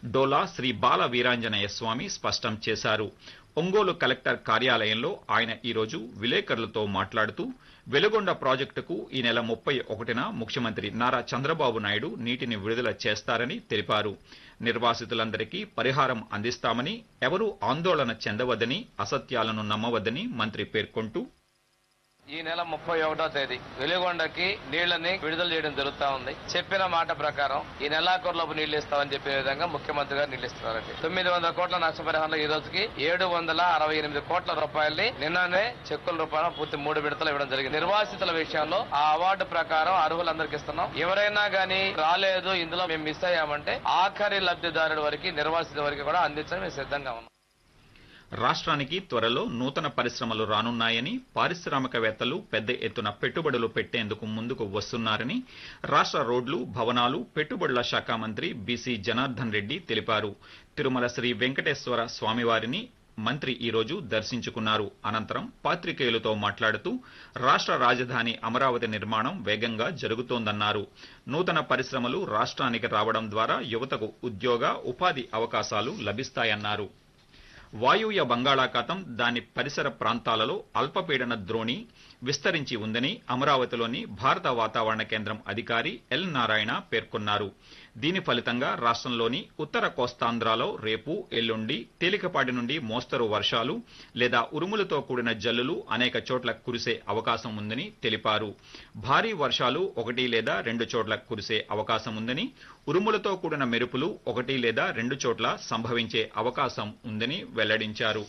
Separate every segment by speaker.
Speaker 1: డోలా శ్రీ బాల వీరాంజనేయ స్వామి స్పష్టం చేశారు ఒంగోలు కలెక్టర్ కార్యాలయంలో ఆయన ఈరోజు విలేకరులతో మాట్లాడుతూ వెలుగొండ ప్రాజెక్టుకు ఈ నెల ముప్పై ఒకటిన ముఖ్యమంత్రి నారా చంద్రబాబు నాయుడు నీటిని విడుదల చేస్తారని తెలిపారు నిర్వాసితులందరికీ పరిహారం అందిస్తామని ఎవరూ ఆందోళన చెందవద్దని అసత్యాలను నమ్మవద్దని మంత్రి పేర్కొంటూ
Speaker 2: ఈ నెల ముప్పై ఒకటో తేదీ వెలుగొండకి నీళ్లని విడుదల చేయడం జరుగుతా ఉంది చెప్పిన మాట ప్రకారం ఈ నెలాఖరులోపు నీళ్లు ఇస్తామని చెప్పిన విధంగా ముఖ్యమంత్రి గారు నీళ్లు ఇస్తున్నారండి తొమ్మిది వందల కోట్ల నష్టపరిహారంలో ఈ రోజుకి ఏడు వందల అరవై ఎనిమిది కోట్ల రూపాయల్ని నిన్ననే చెక్కుల రూపాయల పూర్తి మూడు విడతలు ఇవ్వడం జరిగింది నిర్వాసితుల విషయంలో ఆ అవార్డు ప్రకారం అర్హులందరికీ ఇస్తున్నాం ఎవరైనా గానీ రాలేదు ఇందులో మేము మిస్ అయ్యామంటే ఆఖరి లబ్ధిదారుడి వరకు నిర్వాసిత వరకు కూడా అందించడం మేము సిద్ధంగా ఉన్నాం
Speaker 1: రాష్ట్రానికి త్వరలో నూతన పరిశ్రమలు రానున్నాయని పారిశ్రామికవేత్తలు పెద్ద ఎత్తున పెట్టుబడులు పెట్టేందుకు ముందుకు వస్తున్నారని రాష్ట్ర రోడ్లు భవనాలు పెట్టుబడుల శాఖ మంత్రి బీసీ జనార్దన్ రెడ్డి తెలిపారు తిరుమల శ్రీ వెంకటేశ్వర స్వామివారిని మంత్రి ఈరోజు దర్శించుకున్నారు అనంతరం పాత్రికేయులతో మాట్లాడుతూ రాష్ట్ర రాజధాని అమరావతి నిర్మాణం వేగంగా జరుగుతోందన్నారు నూతన పరిశ్రమలు రాష్ట్రానికి రావడం ద్వారా యువతకు ఉద్యోగ ఉపాధి అవకాశాలు లభిస్తాయన్నారు వాయువ్య బంగాళాఖాతం దాని పరిసర ప్రాంతాలలో అల్పపీడన ద్రోణి విస్తరించి ఉందని అమరావతిలోని భారత వాతావరణ కేంద్రం అధికారి ఎల్ నారాయణ పేర్కొన్నారు దీని ఫలితంగా రాష్ట్రంలోని ఉత్తర కోస్తాంధ్రలో రేపు ఎల్లుండి తేలికపాటి నుండి మోస్తరు వర్షాలు లేదా ఉరుములతో కూడిన జల్లులు అనేక చోట్ల కురిసే అవకాశం ఉందని తెలిపారు భారీ వర్షాలు ఒకటి లేదా రెండు చోట్ల కురిసే అవకాశం ఉందని ఉరుములతో కూడిన మెరుపులు ఒకటి లేదా రెండు చోట్ల సంభవించే అవకాశం ఉందని వెల్లడించారు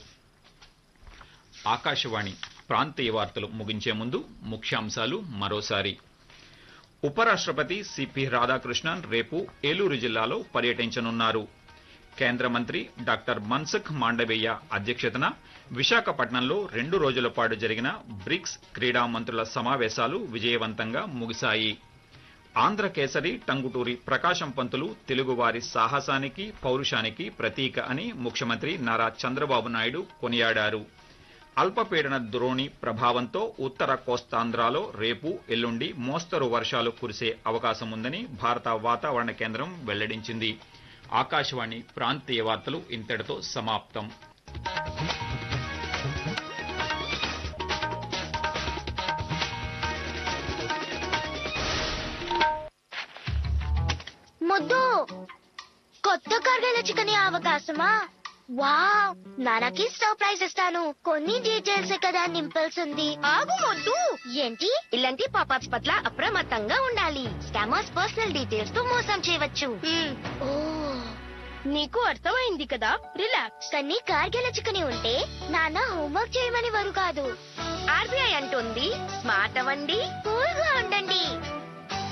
Speaker 1: ఆకాశవాణి ప్రాంతీయ వార్తలు ముగించే ముందు ముఖ్యాంశాలు మరోసారి ఉపరాష్ట్రపతి సిపి రాధాకృష్ణన్ రేపు ఏలూరు జిల్లాలో పర్యటించనున్నారు కేంద్ర మంత్రి డాక్టర్ మన్సుఖ్ మాండవీయ అధ్యక్షతన విశాఖపట్నంలో రెండు రోజుల పాటు జరిగిన బ్రిక్స్ క్రీడా మంత్రుల సమావేశాలు విజయవంతంగా ముగిశాయి ఆంధ్ర కేసరి టంగుటూరి ప్రకాశం పంతులు తెలుగువారి సాహసానికి పౌరుషానికి ప్రతీక అని ముఖ్యమంత్రి నారా చంద్రబాబు నాయుడు కొనియాడారు అల్పపీడన ద్రోణి ప్రభావంతో ఉత్తర కోస్తాంధ్రలో రేపు ఎల్లుండి మోస్తరు వర్షాలు కురిసే అవకాశం ఉందని భారత వాతావరణ కేంద్రం వెల్లడించింది ఆకాశవాణి ప్రాంతీయ వార్తలు ఇంతటితో సమాప్తం
Speaker 3: ముద్దు కొత్త కర్గల చికెన్ అవకాశమా వావ్ నాన్నకి సర్ప్రైజ్ ఇస్తాను కొన్ని డీటెయిల్స్ కదా నింపాల్సింది ఆగు మొద్దు ఏంటి ఇలాంటి పాపాప్స్ పట్ల అప్రమత్తంగా ఉండాలి స్కామర్స్ పర్సనల్ డీటెయిల్స్ తో మోసం చేయవచ్చు ఓ నీకు అర్థమైంది కదా రిలాక్స్ కానీ కార్గిల చికెన్ ఉంటే నాన్న హోంవర్క్ చేయమని వారు కాదు ఆర్బీఐ అంటుంది స్మార్ట్ అవ్వండి కూల్ గా ఉండండి